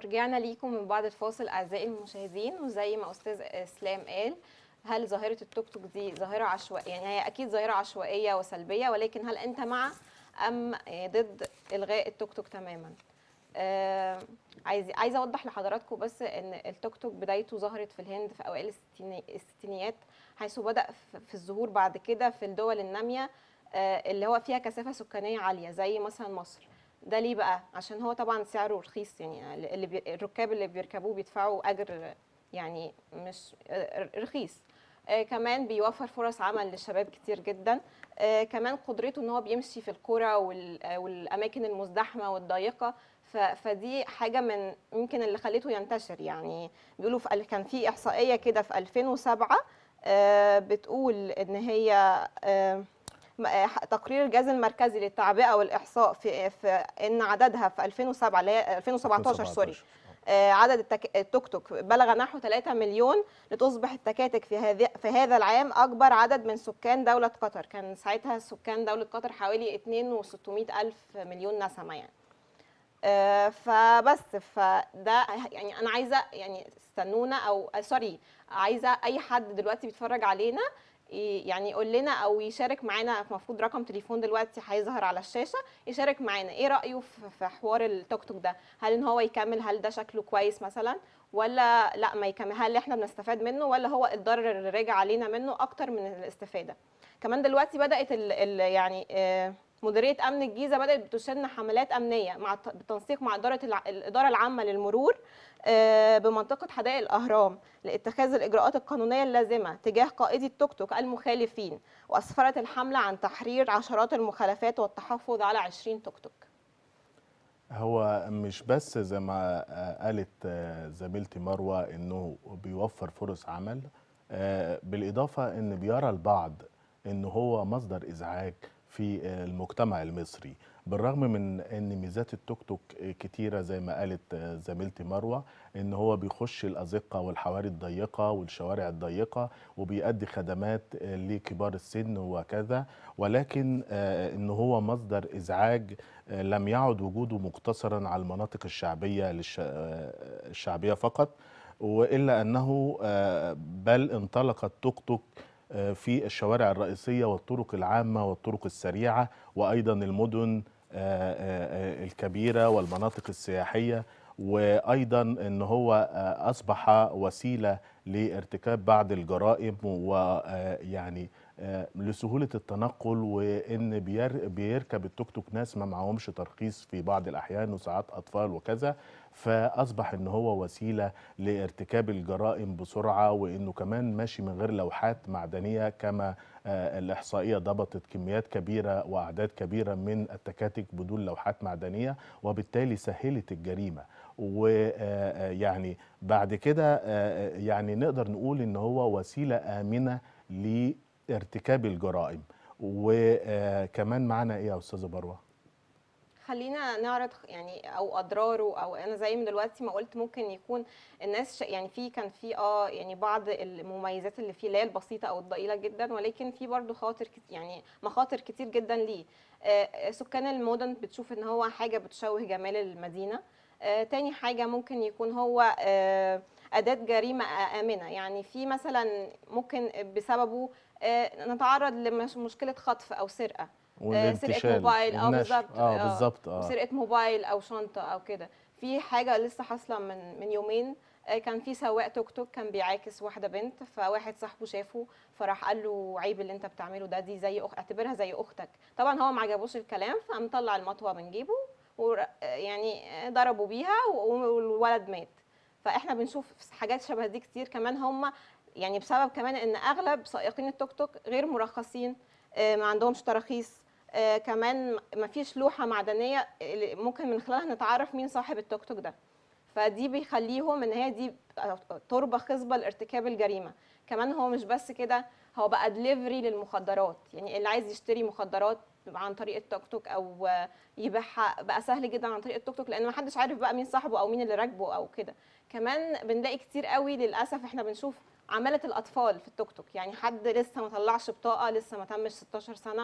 ورجعنا ليكم من بعد الفاصل اعزائي المشاهدين وزي ما استاذ اسلام قال هل ظاهره التوك توك دي ظاهره عشوائيه يعني هي اكيد ظاهره عشوائيه وسلبيه ولكن هل انت مع ام ضد الغاء التوك توك تماما آه عايز عايزه اوضح لحضراتكم بس ان التوك توك بدايته ظهرت في الهند في اوائل الستيني- الستينيات حيث بدا في- في الظهور بعد كده في الدول الناميه آه اللي هو فيها كثافه سكانيه عاليه زي مثلا مصر ده ليه بقى عشان هو طبعا سعره رخيص يعني اللي بي... الركاب اللي بيركبوه بيدفعوا اجر يعني مش آه، رخيص آه كمان بيوفر فرص عمل للشباب كتير جدا آه كمان قدرته ان هو بيمشي في القرى وال... آه، والاماكن المزدحمه والضيقه ف... فدي حاجه من يمكن اللي خلته ينتشر يعني بيقولوا في... ال- كان في احصائيه كده في 2007 آه بتقول ان هي آه م- آه، تقرير الجهاز المركزي للتعبئه والاحصاء في في ان عددها في 2007 اللي هي 2017 سوري آه، عدد التك... التوك توك بلغ نحو 3 مليون لتصبح التكاتك في هذه في هذا العام اكبر عدد من سكان دوله قطر كان ساعتها سكان دوله قطر حوالي 2 و600 الف مليون نسمه يعني آه، فبس فده يعني انا عايزه يعني استنونا او آه، سوري عايزه اي حد دلوقتي بيتفرج علينا ي- يعني يقول لنا او يشارك معانا المفروض رقم تليفون دلوقتي هيظهر على الشاشه يشارك معانا ايه رايه في في حوار التوك توك ده هل ان هو يكمل هل ده شكله كويس مثلا ولا لا ما يكمل هل احنا بنستفاد منه ولا هو الضرر اللي راجع علينا منه اكتر من الاستفاده كمان دلوقتي بدات ال ال يعني آه، مديريه امن الجيزه بدات بتشن حملات امنيه مع الت- بالتنسيق مع اداره الع- الاداره العامه للمرور آه، بمنطقه حدائق الاهرام لاتخاذ الاجراءات القانونيه اللازمه تجاه قائدي التوك توك المخالفين واسفرت الحمله عن تحرير عشرات المخالفات والتحفظ على 20 توك توك هو مش بس زي ما آه، قالت آه، زميلتي مروه انه بيوفر فرص عمل آه، بالاضافه ان بيرى البعض ان هو مصدر ازعاج في آه، المجتمع المصري بالرغم من ان ميزات التوك توك آه، كتيره زي ما قالت آه، زميلتي مروه ان هو بيخش الازقه والحواري الضيقه والشوارع الضيقه وبيؤدي خدمات آه، لكبار السن وكذا ولكن آه، ان هو مصدر ازعاج آه، لم يعد وجوده مقتصرا على المناطق الشعبيه للش- آه، الشعبيه فقط والا انه آه، بل انطلق التوك توك آه، في الشوارع الرئيسيه والطرق العامه والطرق السريعه وايضا المدن آه، آه، آه، الكبيره والمناطق السياحيه وايضا ان هو آه، اصبح وسيله لارتكاب بعض الجرائم ويعني لسهوله التنقل وان بير بيركب التوك توك ناس ما معهمش ترخيص في بعض الاحيان وساعات اطفال وكذا فاصبح ان هو وسيله لارتكاب الجرائم بسرعه وانه كمان ماشي من غير لوحات معدنيه كما آه، الاحصائيه ضبطت كميات كبيره واعداد كبيره من التكاتك بدون لوحات معدنيه وبالتالي سهلت الجريمه ويعني بعد كده آه، يعني نقدر نقول ان هو وسيله امنه لارتكاب الجرائم وكمان معانا ايه يا استاذه بروه خلينا نعرض يعني او اضراره او انا زي ما دلوقتي ما قلت ممكن يكون الناس ش... يعني في كان في اه يعني بعض المميزات اللي فيه اللي هي البسيطه او الضئيله جدا ولكن في برضه خاطر كت... يعني مخاطر كتير جدا ليه آه سكان المدن بتشوف ان هو حاجه بتشوه جمال المدينه آه تاني حاجه ممكن يكون هو آه اداه جريمه امنه يعني في مثلا ممكن بسببه آه نتعرض لمشكله خطف او سرقه سرقه والانتشال موبايل اه والنشر. بالظبط اه بالظبط اه وسرقه موبايل او شنطه او كده في حاجه لسه حاصله من من يومين آه، كان في سواق توك توك كان بيعاكس واحده بنت فواحد صاحبه شافه فراح قال له عيب اللي انت بتعمله ده دي زي أخ... اعتبرها زي اختك طبعا هو ما عجبوش الكلام فقام طلع المطوه من جيبه ويعني ضربوا بيها والولد مات فاحنا بنشوف حاجات شبه دي كتير كمان هم يعني بسبب كمان ان اغلب سائقين التوك توك غير مرخصين آه، ما عندهمش تراخيص آه، كمان ما فيش لوحه معدنيه اللي ممكن من خلالها نتعرف مين صاحب التوك توك ده فدي بيخليهم ان هي دي تربه خصبه لارتكاب الجريمه كمان هو مش بس كده هو بقى دليفري للمخدرات يعني اللي عايز يشتري مخدرات عن طريق التوك توك او يبيعها بقى سهل جدا عن طريق التوك توك لان ما حدش عارف بقى مين صاحبه او مين اللي راكبه او كده كمان بنلاقي كتير قوي للاسف احنا بنشوف عماله الاطفال في التوك توك يعني حد لسه ما طلعش بطاقه لسه ما تمش 16 سنه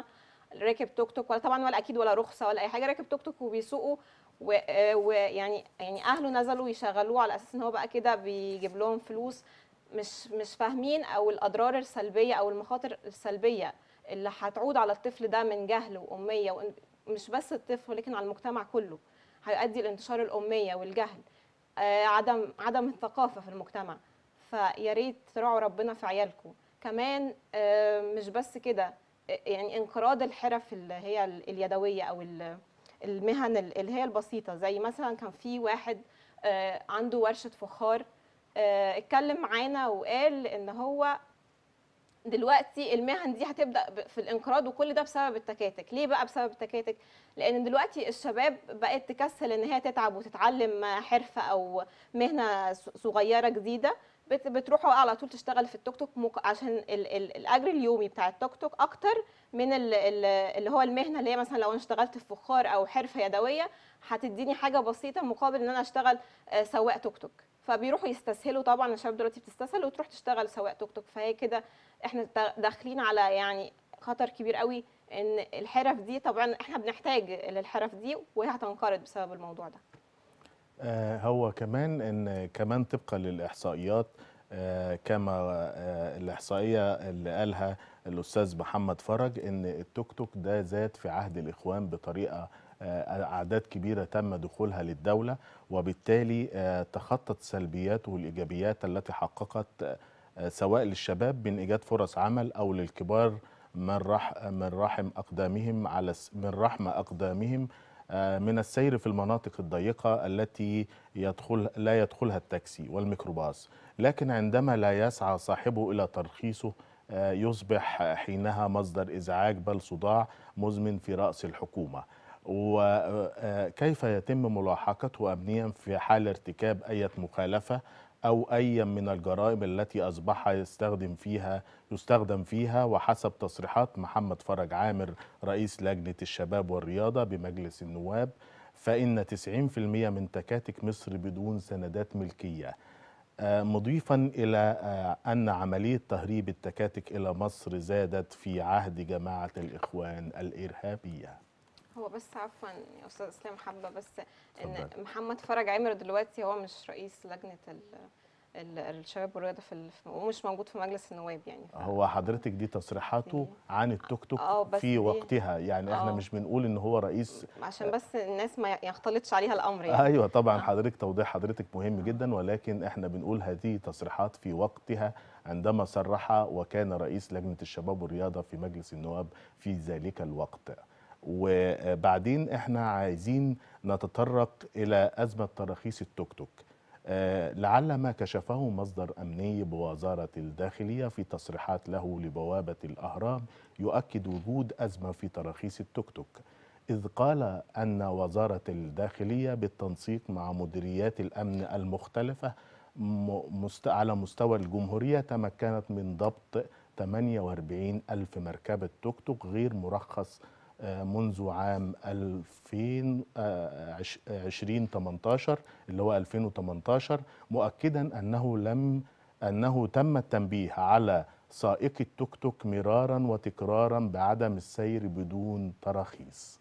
راكب توك توك ولا طبعا ولا اكيد ولا رخصه ولا اي حاجه راكب توك توك وبيسوقوا و- آه، ويعني يعني اهله نزلوا يشغلوه على اساس ان هو بقى كده بيجيب لهم فلوس مش مش فاهمين او الاضرار السلبيه او المخاطر السلبيه اللي هتعود على الطفل ده من جهل واميه وإن- مش بس الطفل ولكن على المجتمع كله هيؤدي لانتشار الاميه والجهل آه، عدم عدم الثقافه في المجتمع فيا ريت تراعوا ربنا في عيالكم كمان آه، مش بس كده آه، يعني انقراض الحرف اللي هي ال- اليدويه او ال- المهن ال- اللي هي البسيطه زي مثلا كان في واحد آه، عنده ورشه فخار آه، اتكلم معانا وقال ان هو دلوقتي المهن دي هتبدا ب- في الانقراض وكل ده بسبب التكاتك ليه بقى بسبب التكاتك لان دلوقتي الشباب بقت تكسل ان هي تتعب وتتعلم حرفه او مهنه ص- صغيره جديده بت- بتروح على طول تشتغل في التوك توك مك- عشان ال ال الاجر اليومي بتاع التوك توك اكتر من ال ال اللي هو المهنه اللي هي مثلا لو انا اشتغلت في فخار او حرفه يدويه هتديني حاجه بسيطه مقابل ان انا اشتغل آه، سواق توك توك فبيروحوا يستسهلوا طبعا الشباب دلوقتي بتستسهل وتروح تشتغل سواق توك توك فهي كده احنا دا- داخلين على يعني خطر كبير قوي ان الحرف دي طبعا احنا بنحتاج للحرف دي وهي هتنقرض بسبب الموضوع ده آه، هو كمان ان كمان طبقا للاحصائيات آه، كما آه، الاحصائيه اللي قالها الاستاذ محمد فرج ان التوك توك ده زاد في عهد الاخوان بطريقه آه، اعداد كبيره تم دخولها للدوله وبالتالي آه، تخطت سلبياته والايجابيات التي حققت آه، سواء للشباب من ايجاد فرص عمل او للكبار من رح من رحم اقدامهم على س- من رحم اقدامهم آه، من السير في المناطق الضيقة التي يدخل لا يدخلها التاكسي والميكروباص لكن عندما لا يسعى صاحبه إلى ترخيصه آه، يصبح حينها مصدر إزعاج بل صداع مزمن في رأس الحكومة وكيف يتم ملاحقته أمنيا في حال ارتكاب أي مخالفة أو أي من الجرائم التي أصبح يستخدم فيها يستخدم فيها وحسب تصريحات محمد فرج عامر رئيس لجنة الشباب والرياضة بمجلس النواب فإن 90% من تكاتك مصر بدون سندات ملكية آه، مضيفا إلى آه، أن عملية تهريب التكاتك إلى مصر زادت في عهد جماعة الإخوان الإرهابية هو بس عفوا يا استاذ اسلام حابه بس ان اتفضل. محمد فرج عامر دلوقتي هو مش رئيس لجنه ال ال- الشباب والرياضه في ال- في- ومش موجود في مجلس النواب يعني ف- هو حضرتك دي تصريحاته عن التوك توك آه، بس في دي- وقتها يعني احنا آه. مش بنقول ان هو رئيس عشان بس الناس ما يختلطش عليها الامر يعني ايوه طبعا حضرتك توضيح حضرتك مهم جدا ولكن احنا بنقول هذه تصريحات في وقتها عندما صرح وكان رئيس لجنه الشباب والرياضه في مجلس النواب في ذلك الوقت وبعدين احنا عايزين نتطرق الى ازمه تراخيص التوك توك آه، لعل ما كشفه مصدر امني بوزاره الداخليه في تصريحات له لبوابه الاهرام يؤكد وجود ازمه في تراخيص التوك توك إذ قال أن وزارة الداخلية بالتنسيق مع مديريات الأمن المختلفة م- مست... على مستوى الجمهورية تمكنت من ضبط 48 ألف مركبة توك توك غير مرخص آه، منذ عام 2018 اللي هو 2018 مؤكدا أنه لم أنه تم التنبيه على سائق التوك توك مرارا وتكرارا بعدم السير بدون تراخيص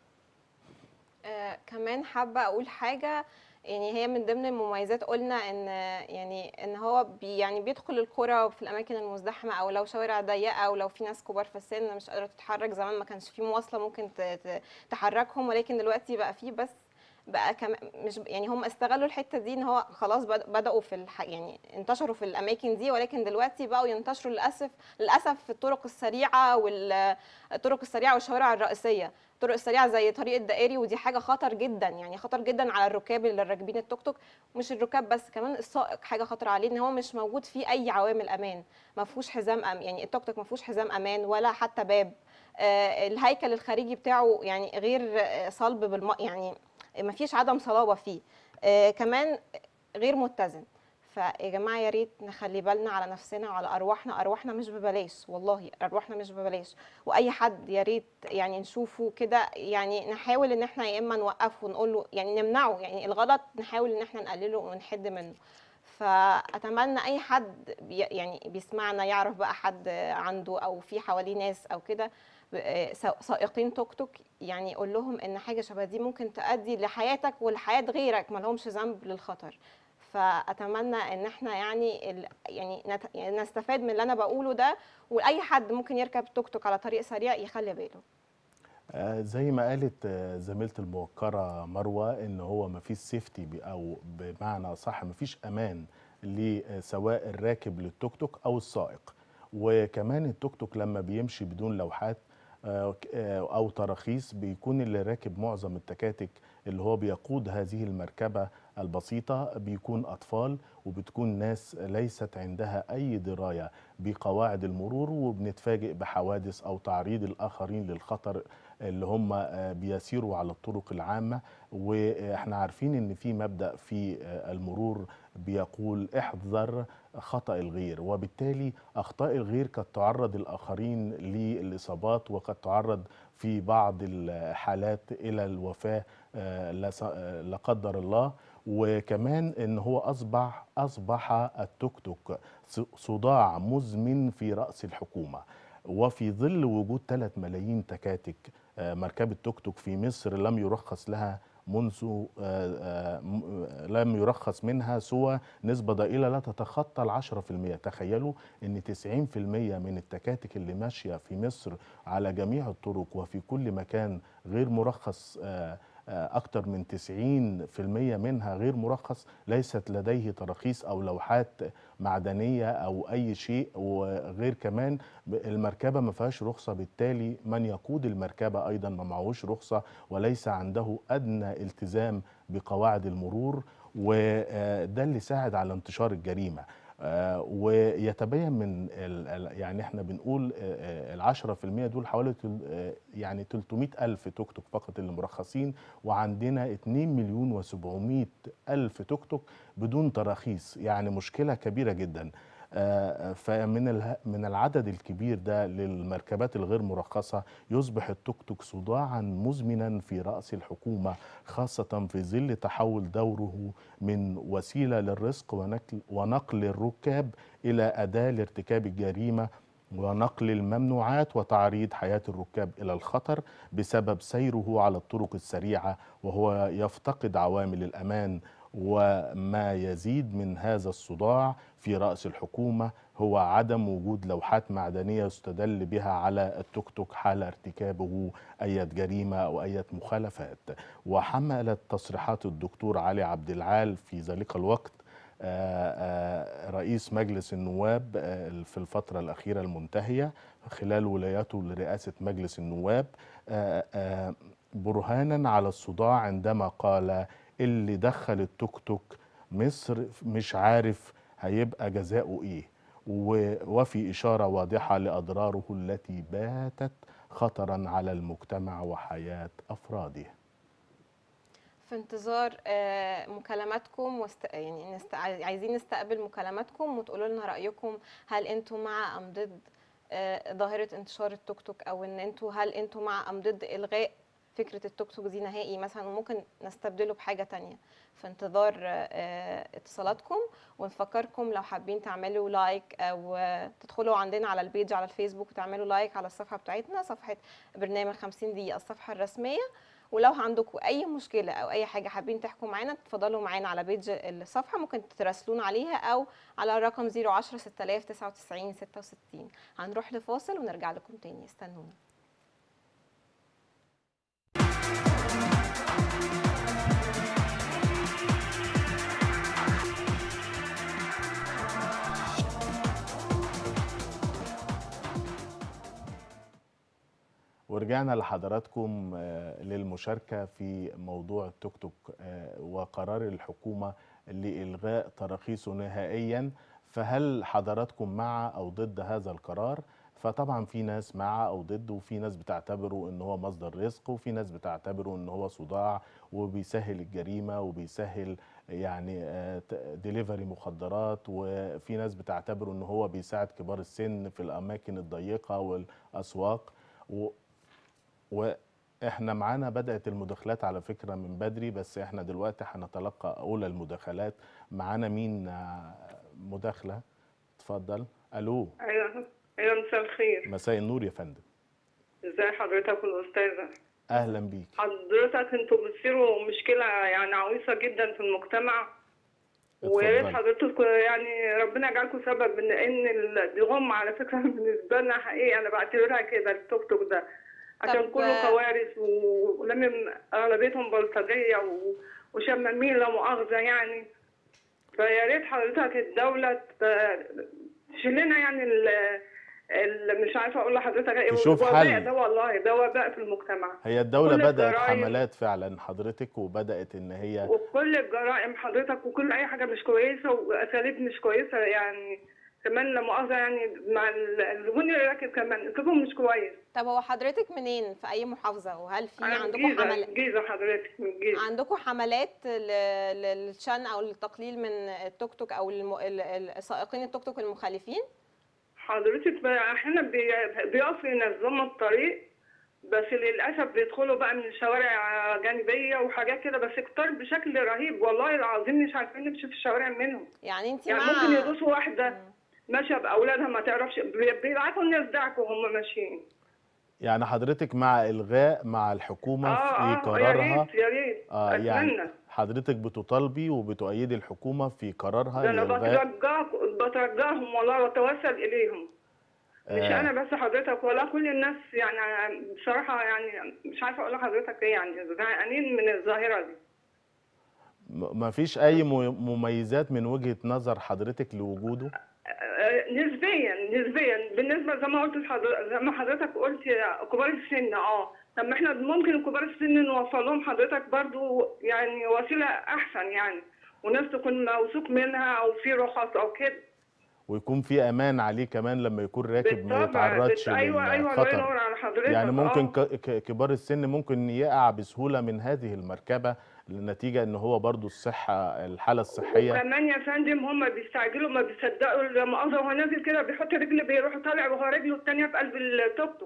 آه كمان حابه اقول حاجه يعني هي من ضمن المميزات قلنا ان يعني ان هو بي يعني بيدخل القرى في الاماكن المزدحمه او لو شوارع ضيقه او لو في ناس كبار في السن مش قادره تتحرك زمان ما كانش في مواصله ممكن ت- ت- تحركهم ولكن دلوقتي بقى في بس بقى كمان مش يعني هم استغلوا الحته دي ان هو خلاص بد- بداوا في الح... يعني انتشروا في الاماكن دي ولكن دلوقتي بقوا ينتشروا للاسف للاسف في الطرق السريعه والطرق السريعه والشوارع الرئيسيه الطرق السريعه زي طريق الدائري ودي حاجه خطر جدا يعني خطر جدا على الركاب اللي راكبين التوك توك مش الركاب بس كمان السائق حاجه خطر عليه ان هو مش موجود فيه اي عوامل امان ما فيهوش حزام أم يعني التوك توك ما فيهوش حزام امان ولا حتى باب آه الهيكل الخارجي بتاعه يعني غير آه، صلب بالم يعني ما فيش عدم صلابه فيه آه كمان غير متزن فيا جماعه يا ريت نخلي بالنا على نفسنا وعلى ارواحنا ارواحنا مش ببلاش والله ارواحنا مش ببلاش واي حد يا ريت يعني نشوفه كده يعني نحاول ان احنا يا اما نوقفه ونقول له يعني نمنعه يعني الغلط نحاول ان احنا نقلله ونحد منه فاتمنى اي حد بي يعني بيسمعنا يعرف بقى حد عنده او في حواليه ناس او كده آه، سا- سائقين توك توك يعني قول لهم ان حاجه شبه دي ممكن تؤدي لحياتك ولحياه غيرك ما لهمش ذنب للخطر فاتمنى ان احنا يعني ال... يعني, نت... يعني نستفاد من اللي انا بقوله ده واي حد ممكن يركب توك توك على طريق سريع يخلي باله آه، زي ما قالت آه، زميلتي الموقرة مروة ان هو ما فيش سيفتي ب- او بمعنى صح ما فيش امان لسواء الراكب للتوك توك او السائق وكمان التوك توك لما بيمشي بدون لوحات آه، ك- آه، او تراخيص بيكون اللي راكب معظم التكاتك اللي هو بيقود هذه المركبة البسيطة بيكون أطفال وبتكون ناس ليست عندها أي دراية بقواعد المرور وبنتفاجئ بحوادث أو تعريض الآخرين للخطر اللي هم آه، بيسيروا على الطرق العامة واحنا عارفين ان في مبدأ في آه، المرور بيقول احذر خطأ الغير وبالتالي أخطاء الغير قد تعرض الآخرين للإصابات وقد تعرض في بعض الحالات إلى الوفاة آه، لا س- آه، لا قدر الله وكمان ان هو اصبح اصبح التوك توك ص- صداع مزمن في راس الحكومه وفي ظل وجود 3 ملايين تكاتك آه، مركبه توك توك في مصر لم يرخص لها منذ آه، آه، م- آه، لم يرخص منها سوى نسبة ضئيلة لا تتخطى العشرة في المية تخيلوا ان 90% من التكاتك اللي ماشية في مصر على جميع الطرق وفي كل مكان غير مرخص آه، آه، أكثر من 90% منها غير مرخص ليست لديه تراخيص أو لوحات معدنية أو أي شيء وغير كمان ب- المركبة ما فيهاش رخصة بالتالي من يقود المركبة أيضا ما معهوش رخصة وليس عنده أدنى التزام بقواعد المرور وده اللي ساعد على انتشار الجريمة آه، ويتبين من ال- ال- يعني احنا بنقول العشرة في المية دول حوالي تل- آه، يعني 300 ألف توك توك فقط اللي مرخصين وعندنا 2 مليون و700 ألف توك توك بدون تراخيص يعني مشكلة كبيرة جدا آه، فمن اله- من العدد الكبير ده للمركبات الغير مرخصة يصبح التوك توك صداعا مزمنا في رأس الحكومة خاصة في ظل تحول دوره من وسيلة للرزق ونقل, ونقل الركاب إلى أداة لارتكاب الجريمة ونقل الممنوعات وتعريض حياة الركاب إلى الخطر بسبب سيره على الطرق السريعة وهو يفتقد عوامل الأمان وما يزيد من هذا الصداع في رأس الحكومة هو عدم وجود لوحات معدنية يستدل بها على التوك توك حال ارتكابه أي جريمة أو أي مخالفات وحملت تصريحات الدكتور علي عبد العال في ذلك الوقت آه، آه، رئيس مجلس النواب آه، في الفترة الأخيرة المنتهية خلال ولايته لرئاسة مجلس النواب آه، آه، برهانا على الصداع عندما قال اللي دخل التوك توك مصر مش عارف هيبقى جزاؤه ايه و- وفي إشارة واضحة لأضراره التي باتت خطرا على المجتمع وحياة أفراده في انتظار آه، مكالماتكم واست... يعني نست... عايزين نستقبل مكالماتكم وتقولوا لنا رايكم هل انتم مع ام ضد آه، ظاهره انتشار التوك توك او ان انتوا هل انتم مع ام ضد الغاء فكره التوك توك دي نهائي مثلا وممكن نستبدله بحاجه تانية في انتظار آه، اتصالاتكم ونفكركم لو حابين تعملوا لايك او آه، تدخلوا عندنا على البيج على الفيسبوك وتعملوا لايك على الصفحه بتاعتنا صفحه برنامج 50 دقيقه الصفحه الرسميه ولو عندكم اي مشكله او اي حاجه حابين تحكوا معانا اتفضلوا معانا على بيج الصفحه ممكن تراسلونا عليها او على الرقم 010 6099 66 هنروح لفاصل ونرجع لكم تاني استنونا ورجعنا لحضراتكم آه، للمشاركة في موضوع التوك توك آه، وقرار الحكومة لإلغاء تراخيصه نهائيا فهل حضراتكم مع أو ضد هذا القرار؟ فطبعا في ناس مع أو ضد وفي ناس بتعتبره إن هو مصدر رزق وفي ناس بتعتبره إن هو صداع وبيسهل الجريمة وبيسهل يعني ديليفري مخدرات وفي ناس بتعتبره إن هو بيساعد كبار السن في الأماكن الضيقة والأسواق و واحنا معانا بدأت المداخلات على فكرة من بدري بس احنا دلوقتي هنتلقى أولى المداخلات معانا مين آه، مداخلة اتفضل ألو ايوه ايوه مساء الخير مساء النور يا فندم ازي حضرتك والاستاذه اهلا بيك حضرتك انتوا بتصيروا مشكله يعني عويصه جدا في المجتمع ويا ريت اتفضلي. حضرتك يعني ربنا يجعلكم سبب ان ان ال- دي غم على فكره بالنسبه لنا حقيقي انا بعتبرها كده التوك توك ده عشان طب- كله كوارث و- ولمم اغلبيتهم بلطجيه و- وشمامين لا مؤاخذه يعني فيا ريت حضرتك الدوله ت- تشيل لنا يعني ال ال- مش عارفه اقول لحضرتك ايه تشوف وباء حل. ده والله ده وباء في المجتمع هي الدولة كل بدأت الجرائم- حملات فعلا حضرتك وبدأت ان هي وكل الجرائم حضرتك وكل اي حاجه مش كويسه واساليب مش كويسه يعني كمان لا مؤاخذه يعني مع ال- الزبون اللي راكب كمان اسلوبهم مش كويس طب هو حضرتك منين في اي محافظه وهل في انا من عندكم الجيزه حملات الجيزه حضرتك من الجيزه عندكم حملات ل- للشن او للتقليل من التوك توك او الم... ال- ال- سائقين التوك توك المخالفين حضرتك بقى احيانا بي- بيقفوا ينظموا الطريق بس للاسف بيدخلوا بقى من شوارع جانبيه وحاجات كده بس كتار بشكل رهيب والله العظيم مش عارفين نمشي في الشوارع منهم يعني انت يعني مع ممكن يدوسوا واحده ماشيه باولادها ما تعرفش بي- بيبعتوا الناس دعكوا وهم ماشيين يعني حضرتك مع الغاء مع الحكومة اه في اه يا قرارها ريت يا ريت اه يعني اتمنى حضرتك بتطالبي وبتؤيدي الحكومة في قرارها ده انا لإلغاء بترجاك بترجاهم والله واتوسل اليهم مش آه. انا بس حضرتك ولا كل الناس يعني بصراحه يعني مش عارفه اقول لحضرتك ايه يعني زهقانين من الظاهره دي م- ما فيش اي م- مميزات من وجهة نظر حضرتك لوجوده آه، نسبيا نسبيا بالنسبه زي ما قلت لحضرتك زي ما حضرتك قلت يا كبار السن اه طب ما احنا ممكن كبار السن نوصل لهم حضرتك برضو يعني وسيله احسن يعني وناس تكون موثوق منها او في رخص او كده ويكون في امان عليه كمان لما يكون راكب ما بالطبع يتعرضش بت- ايوه ايوه الله ينور للخطر على حضرتك يعني ممكن آه. ك- ك- كبار السن ممكن يقع بسهولة من هذه المركبة نتيجة ان هو برضو الصحة الحالة الصحية وكمان يا فندم هم بيستعجلوا ما بيصدقوا لا مؤاخذه وهو نازل كده بيحط رجل بيروح طالع وهو رجله الثانيه في قلب التوك توك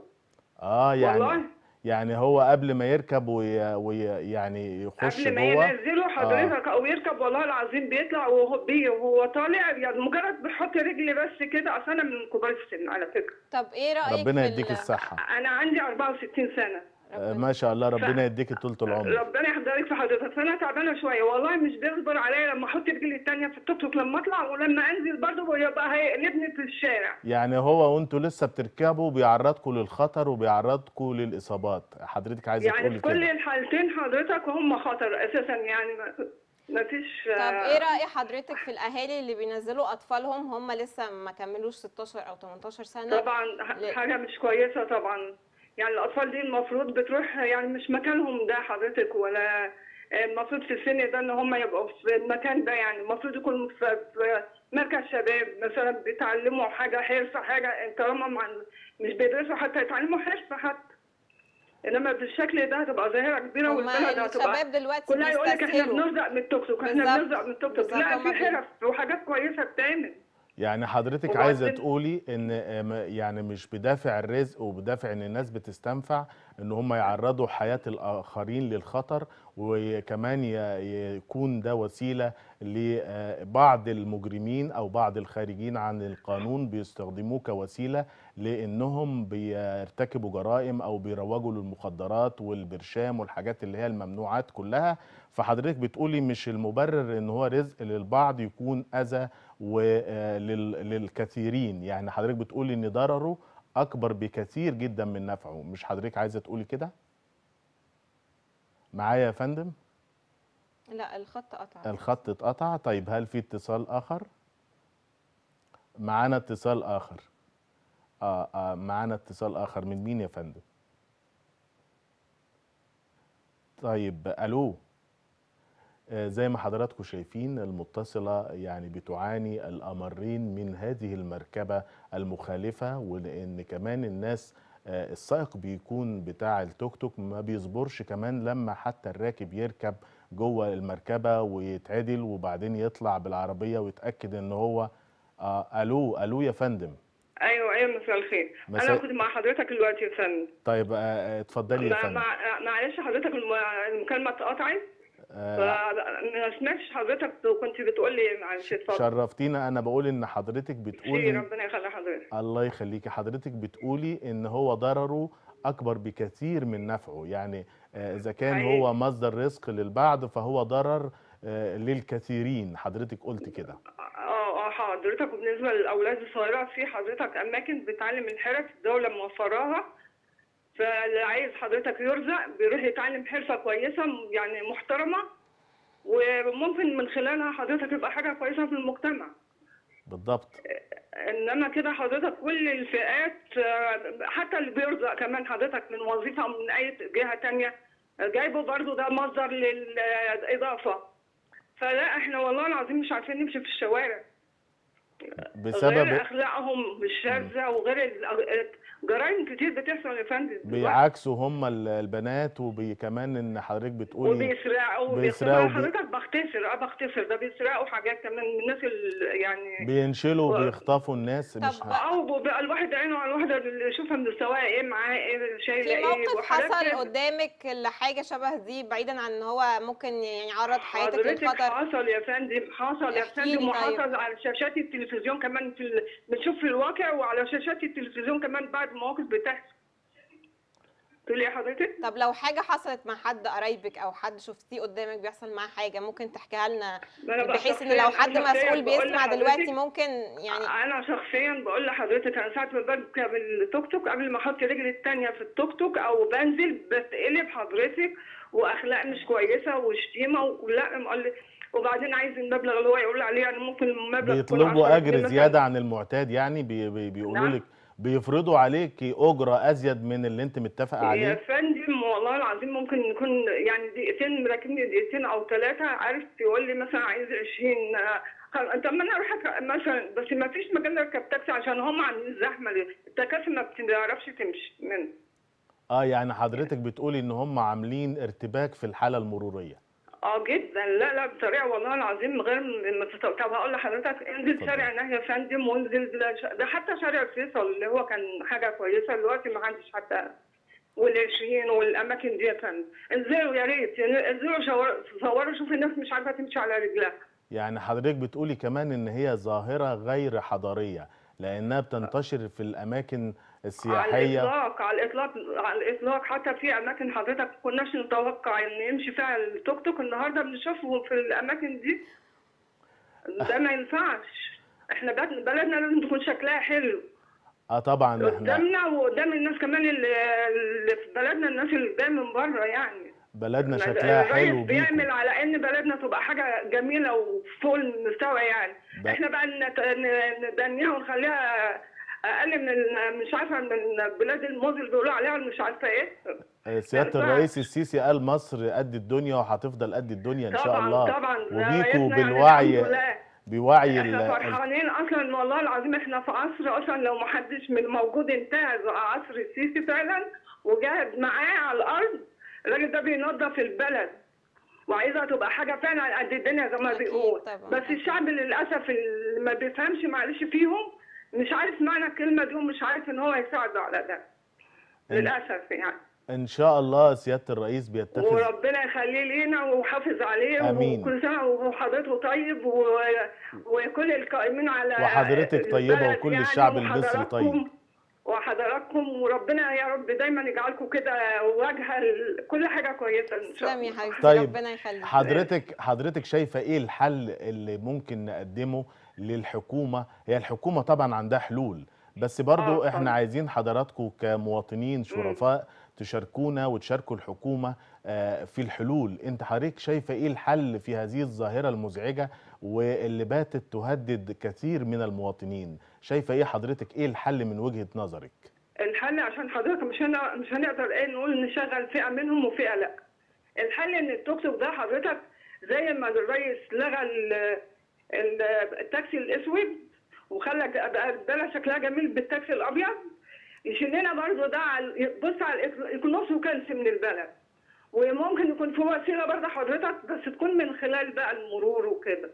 اه يعني والله. يعني هو قبل ما يركب وي وي يعني يخش قبل ما جوه ينزلوا حضرتك او يركب والله العظيم بيطلع وهو بي وهو طالع يعني مجرد بيحط رجلي بس كده اصل انا من كبار السن على فكره طب ايه رايك ربنا في يديك ال- الصحة انا عندي 64 سنه آه، ما شاء الله ربنا يديك طولة العمر ربنا يحضرك في حضرتك فانا تعبانه شويه والله مش بيصبر عليا لما احط رجلي الثانيه في التوك توك لما اطلع ولما انزل برضه يبقى هيقلبني في الشارع يعني هو وانتوا لسه بتركبوا بيعرضكم للخطر وبيعرضكم للاصابات حضرتك عايزه يعني تقولي في كل كده الحالتين حضرتك هم خطر اساسا يعني ما- ما فيش طب ايه راي حضرتك في الاهالي اللي بينزلوا اطفالهم هم لسه ما كملوش 16 او 18 سنه طبعا ل- حاجه مش كويسه طبعا يعني الاطفال دي المفروض بتروح يعني مش مكانهم ده حضرتك ولا المفروض في السن ده ان هم يبقوا في المكان ده يعني المفروض يكونوا في في مركز شباب مثلا بيتعلموا حاجه حرفه حاجه طالما مع- مش بيدرسوا حتى يتعلموا حرفه حتى انما بالشكل ده هتبقى ظاهره كبيره هما والبلد هتبقى الشباب دلوقتي كلها يقول لك احنا بيستسهلوا بنرزق من التوك توك احنا بالظبط. بنرزق من التوك توك بالظبط، لا هما في بي- حرف وحاجات كويسه بتعمل يعني حضرتك وبعدين- عايزه تقولي ان آه، ما- يعني مش بدافع الرزق وبدافع ان الناس بتستنفع ان هم يعرضوا حياه الاخرين للخطر وكمان ي- يكون ده وسيله لبعض المجرمين او بعض الخارجين عن القانون بيستخدموه كوسيله لانهم بيرتكبوا جرائم او بيروجوا للمخدرات والبرشام والحاجات اللي هي الممنوعات كلها فحضرتك بتقولي مش المبرر ان هو رزق للبعض يكون اذى وللكثيرين يعني حضرتك بتقولي ان ضرره اكبر بكثير جدا من نفعه مش حضرتك عايزه تقولي كده معايا يا فندم لا الخط قطع الخط اتقطع طيب هل في اتصال اخر معانا اتصال اخر اه, آه معانا اتصال اخر من مين يا فندم طيب الو آه، زي ما حضراتكم شايفين المتصلة يعني بتعاني الأمرين من هذه المركبة المخالفة ولأن كمان الناس آه، السائق بيكون بتاع التوك توك ما بيصبرش كمان لما حتى الراكب يركب جوه المركبة ويتعدل وبعدين يطلع بالعربية ويتأكد ان هو آه ألو ألو يا فندم ايوه ايوه مساء الخير مساء- انا كنت مع حضرتك دلوقتي يا فندم طيب آه، آه، اتفضلي يا مع- فندم مع- معلش حضرتك الم- المكالمه اتقطعت آه، فما سمعتش حضرتك كنت بتقول لي معلش اتفضل شرفتينا انا بقول ان حضرتك شيء بتقولي ربنا يخلي حضرتك الله يخليكي حضرتك بتقولي ان هو ضرره اكبر بكثير من نفعه يعني آه، اذا كان حقيقي. هو مصدر رزق للبعض فهو ضرر آه، للكثيرين حضرتك قلت كده اه اه حضرتك وبالنسبه للاولاد الصغيره في حضرتك اماكن بتعلم الحرف الدوله موفراها فاللي عايز حضرتك يرزق بيروح يتعلم حرفه كويسه يعني محترمه وممكن من خلالها حضرتك يبقى حاجه كويسه في المجتمع بالضبط انما كده حضرتك كل الفئات آه، حتى اللي بيرزق كمان حضرتك من وظيفه أو من اي جهه تانية آه، جايبه برضو ده مصدر للاضافه فلا احنا والله العظيم مش عارفين نمشي في الشوارع غير بسبب اخلاقهم الشاذه وغير ال- جرائم كتير بتحصل يا فندم دلوقتي. بيعاكسوا هم ال- البنات وكمان ان حضرتك بتقولي وبيسرقوا بيسرقوا بيسرقوا بي- حضرتك بختصر اه بختصر ده بيسرقوا حاجات كمان من الناس ال- يعني بينشلوا و- وبيخطفوا الناس مش طب ه- اه بيبقى الواحد عينه على الواحده اللي يشوفها من السواق ايه معاه ايه شايله في ايه موقف وحاجات حصل كده. قدامك لحاجه شبه دي بعيدا عن ان هو ممكن يعني يعرض حياتك حضرتك للخطر حصل يا فندم حصل يا احكي لي فندم طيب. وحصل على شاشات التلفزيون كمان في ال... بنشوف في الواقع وعلى شاشات التلفزيون كمان بعد مواقف بتحصل تقول ايه حضرتك؟ طب لو حاجه حصلت مع حد قرايبك او حد شفتيه قدامك بيحصل معاه حاجه ممكن تحكيها لنا ما أنا بقى بحيث ان شخصياً- لو حد أنا شخصياً مسؤول بقول بيسمع لحضرتك- دلوقتي ممكن يعني انا شخصيا بقول لحضرتك انا ساعه ما بركب التوك توك قبل ما احط رجلي التانية في التوك توك او بنزل بتقلب حضرتك واخلاق مش كويسه وشتيمه ولا مقل- وبعدين عايز المبلغ اللي هو يقول عليه يعني ممكن المبلغ يكون بيطلبوا 10 اجر جنيه مثلاً. زياده عن المعتاد يعني بي بي بيقولوا نعم. لك بيفرضوا عليكي اجره ازيد من اللي انت متفق يا عليه فندم والله العظيم ممكن يكون يعني دقيقتين مراكبني دقيقتين او ثلاثه عارف يقول لي مثلا عايز 20 آه، خل- طب ما انا اروح أك- مثلا بس ما فيش مجال اركب تاكسي عشان هم عاملين زحمه التكاسي ما بتعرفش تمشي من اه يعني حضرتك بتقولي ان هم عاملين ارتباك في الحاله المروريه اه جدا لا لا بطريقه والله العظيم غير ما تت- طب هقول لحضرتك انزل اتفضل. شارع نهي يا فندم وانزل ش- ده حتى شارع فيصل اللي هو كان حاجه كويسه دلوقتي ما عندش حتى والعشرين والاماكن دي يا فندم انزلوا يا ريت يعني انزلوا شور- صوروا شوفوا الناس مش عارفه تمشي على رجلها يعني حضرتك بتقولي كمان ان هي ظاهره غير حضاريه لانها بتنتشر في الاماكن على السياحيه الاطلاق على الاطلاق على الاطلاق حتى في اماكن حضرتك ما كناش نتوقع ان يمشي فيها التوك توك النهارده بنشوفه في الاماكن دي ده ما ينفعش احنا بلد- بلدنا لازم تكون شكلها حلو اه طبعا احنا قدامنا وقدام الناس كمان اللي, اللي في بلدنا الناس اللي جايه من بره يعني بلدنا شكلها الرئيس حلو بيعمل بيكم على ان بلدنا تبقى حاجه جميله وفوق المستوى يعني ب- احنا بقى نت- ن- ندنيها ونخليها اقل من ال- مش عارفه من بلاد الموز اللي بيقولوا عليها مش عارفه ايه آه، سياده ينفعش. الرئيس السيسي قال مصر قد الدنيا وهتفضل قد الدنيا ان شاء طبعا الله طبعا ده وبيكوا عيبنا يعني بالوعي الحمد لله. بوعي ال- احنا ال- فرحانين اصلا والله العظيم احنا في عصر اصلا لو ما حدش من الموجود انتهز عصر السيسي فعلا وجاهد معاه على الارض الراجل ده بينظف البلد وعايزها تبقى حاجه فعلا قد الدنيا زي ما أكيد بيقول طبعاً. بس الشعب للاسف اللي ما بيفهمش معلش فيهم مش عارف معنى الكلمه دي ومش عارف ان هو يساعده على ده للاسف يعني ان شاء الله سياده الرئيس بيتخذ وربنا يخليه لينا ويحافظ عليه آمين. وكل سنه وحضرته طيب و... وكل القائمين على وحضرتك طيبة البلد وكل يعني الشعب المصري وحضراتكم- طيب. وحضراتكم وربنا يا رب دايما يجعلكم كده واجهه كل حاجه كويسه ان شاء تسلم يا الله حبيبتي طيب. ربنا يخليك حضرتك حضرتك شايفه ايه الحل اللي ممكن نقدمه للحكومه هي الحكومه طبعا عندها حلول بس برضو آه، احنا طبعاً. عايزين حضراتكم كمواطنين شرفاء تشاركونا وتشاركوا الحكومه آه، في الحلول انت حضرتك شايفه ايه الحل في هذه الظاهره المزعجه واللي باتت تهدد كثير من المواطنين شايفه ايه حضرتك ايه الحل من وجهه نظرك الحل عشان حضرتك مش هن... مش هنقدر ايه نقول نشغل فئه منهم وفئه لا الحل ان التوك توك ده حضرتك زي ما الرئيس لغى ال... ال... التاكسي الاسود وخلى بقى البلد شكلها جميل بالتاكسي الابيض يشيل لنا برضه ده على بص على الإك- يكون نص وكنس من البلد وممكن يكون في وسيله برضه حضرتك بس تكون من خلال بقى المرور وكده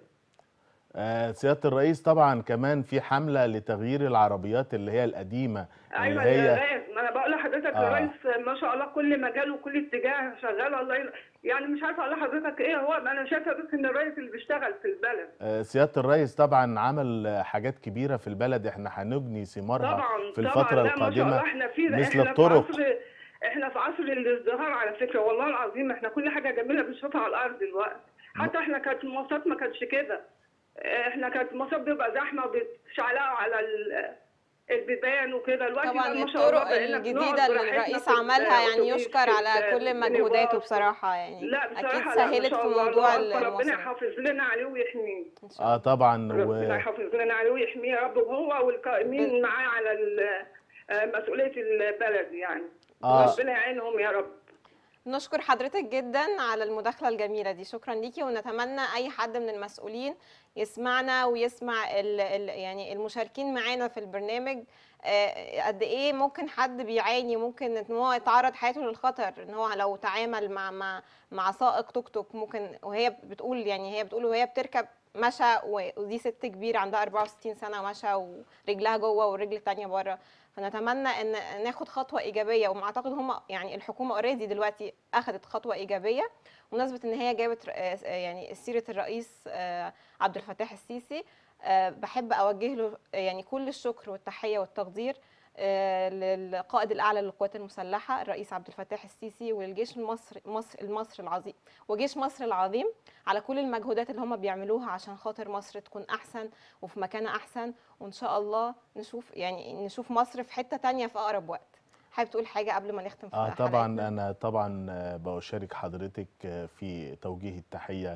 آه، سياده الرئيس طبعا كمان في حمله لتغيير العربيات اللي هي القديمه اللي ايوه هي يا ريس ما انا بقول لحضرتك آه. الرئيس ما شاء الله كل مجال وكل اتجاه شغال الله ين... يعني مش عارفه اقول لحضرتك ايه هو انا شايفه بس ان الرئيس اللي بيشتغل في البلد آه، سيادة الرئيس طبعا عمل آه، حاجات كبيرة في البلد احنا هنجني ثمارها طبعا في طبعا الفترة لا ما شاء الله القادمة احنا في مثل احنا الطرق. في عصر احنا في عصر الازدهار على فكره والله العظيم احنا كل حاجه جميله بنشوفها على الارض دلوقتي حتى احنا كانت المواصلات ما كانتش كده احنا كانت المواصلات بيبقى زحمه وبيتشعلقوا على ال- البيبان وكده دلوقتي طبعا بقى ما شاء الله الطرق بقينا الجديده بنقعد اللي براحتنا الرئيس في عملها يعني الأتوبيس، يشكر في على كل الميني مجهوداته باص. بصراحه يعني لا اكيد بصراحه لا ما سهلت شاء في الله موضوع الله أكبر، ربنا المواصلات يحافظ لنا عليه ويحميه إن شاء اه طبعا ربنا و... يحافظ لنا عليه ويحميه يا رب وهو والقائمين معاه على ال- آه، مسؤوليه البلد يعني آه. ربنا يعينهم يا رب نشكر حضرتك جدا على المداخلة الجميلة دي شكرا ليكي ونتمنى أي حد من المسؤولين يسمعنا ويسمع ال ال يعني المشاركين معانا في البرنامج آه، قد ايه ممكن حد بيعاني ممكن ان هو يتعرض حياته للخطر ان هو لو تعامل مع مع مع سائق توك توك ممكن وهي بتقول يعني هي بتقول وهي بتركب مشى و- ودي ست كبيره عندها 64 سنه مشى ورجلها جوه والرجل التانيه بره فنتمنى ان ناخد خطوه ايجابيه وما اعتقد هم يعني الحكومه اوريدي دلوقتي اخذت خطوه ايجابيه بمناسبه ان هي جابت ر- آه، يعني سيره الرئيس آه، عبد الفتاح السيسي آه، بحب اوجه له يعني كل الشكر والتحيه والتقدير آه، للقائد الاعلى للقوات المسلحه الرئيس عبد الفتاح السيسي والجيش المصري مصر المصري العظيم وجيش مصر العظيم على كل المجهودات اللي هم بيعملوها عشان خاطر مصر تكون احسن وفي مكان احسن وان شاء الله نشوف يعني نشوف مصر في حته تانية في اقرب وقت حابب تقول حاجه قبل ما نختم في اه طبعا حلقتنا؟ انا طبعا آه، بشارك حضرتك آه، في توجيه التحيه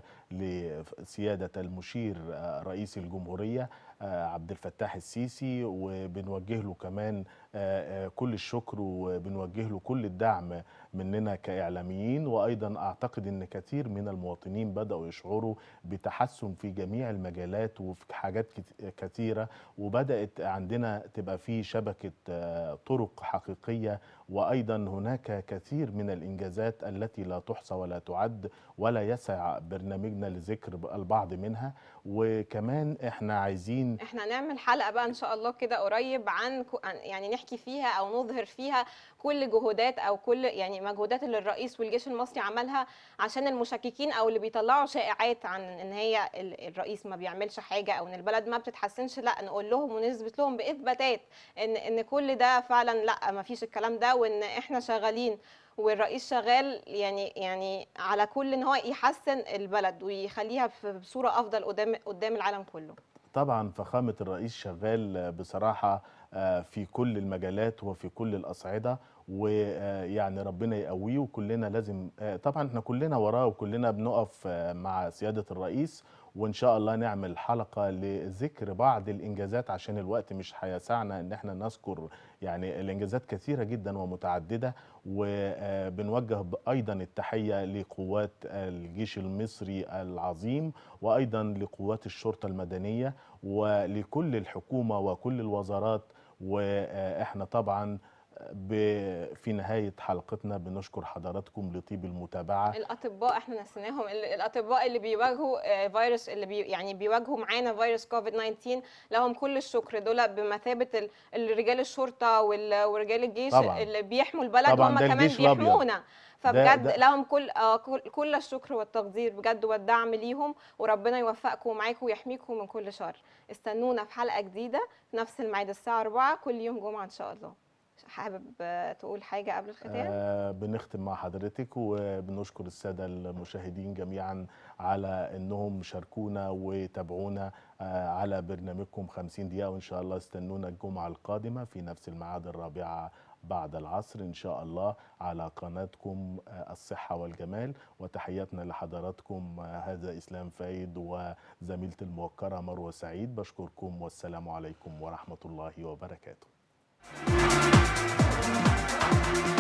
لسياده المشير آه، رئيس الجمهوريه آه، عبد الفتاح السيسي وبنوجه له كمان آه، آه، كل الشكر وبنوجه له كل الدعم مننا كاعلاميين وايضا اعتقد ان كثير من المواطنين بداوا يشعروا بتحسن في جميع المجالات وفي حاجات كت- كثيره وبدات عندنا تبقى في شبكه آه، طرق حقيقيه وايضا هناك كثير من الانجازات التي لا تحصى ولا تعد ولا يسع برنامجنا لذكر البعض منها وكمان احنا عايزين احنا نعمل حلقه بقى ان شاء الله كده قريب عن كو- عن- يعني نحكي فيها او نظهر فيها كل جهودات او كل يعني مجهودات اللي الرئيس والجيش المصري عملها عشان المشككين او اللي بيطلعوا شائعات عن ان هي ال- الرئيس ما بيعملش حاجه او ان البلد ما بتتحسنش لا نقول لهم ونثبت لهم باثباتات ان ان كل ده فعلا لا ما فيش الكلام ده وان احنا شغالين والرئيس شغال يعني يعني على كل ان هو يحسن البلد ويخليها في بصوره افضل قدام قدام العالم كله طبعا فخامة الرئيس شغال بصراحة آه، في كل المجالات وفي كل الأصعدة ويعني ربنا يقويه وكلنا لازم آه، طبعا احنا كلنا وراه وكلنا بنقف آه، مع سيادة الرئيس وإن شاء الله نعمل حلقة لذكر بعض الإنجازات عشان الوقت مش هيسعنا إن احنا نذكر يعني الإنجازات كثيرة جدا ومتعددة وبنوجه أيضا التحية لقوات الجيش المصري العظيم وايضا لقوات الشرطه المدنيه ولكل الحكومه وكل الوزارات واحنا طبعا ب- في نهايه حلقتنا بنشكر حضراتكم لطيب المتابعه الاطباء احنا نسيناهم ال- الاطباء اللي بيواجهوا آه، فيروس اللي بي يعني بيواجهوا معانا فيروس كوفيد 19 لهم كل الشكر دول بمثابه ال- الرجال الشرطه وال- ورجال الجيش طبعا. اللي بيحموا البلد طبعا هم ده كمان الجيش الأبيض. بيحمونا فبجد ده- لهم كل آه كل كل الشكر والتقدير بجد والدعم ليهم وربنا يوفقكم ومعاكم ويحميكم من كل شر استنونا في حلقه جديده في نفس الميعاد الساعه 4 كل يوم جمعه ان شاء الله حابب آه، تقول حاجه قبل الختام آه بنختم مع حضرتك وبنشكر السادة المشاهدين جميعا على انهم شاركونا وتابعونا آه على برنامجكم 50 دقيقة وان شاء الله استنونا الجمعة القادمة في نفس الميعاد الرابعة بعد العصر ان شاء الله على قناتكم آه الصحة والجمال وتحياتنا لحضراتكم آه هذا اسلام فايد وزميلتي الموقرة مروة سعيد بشكركم والسلام عليكم ورحمة الله وبركاته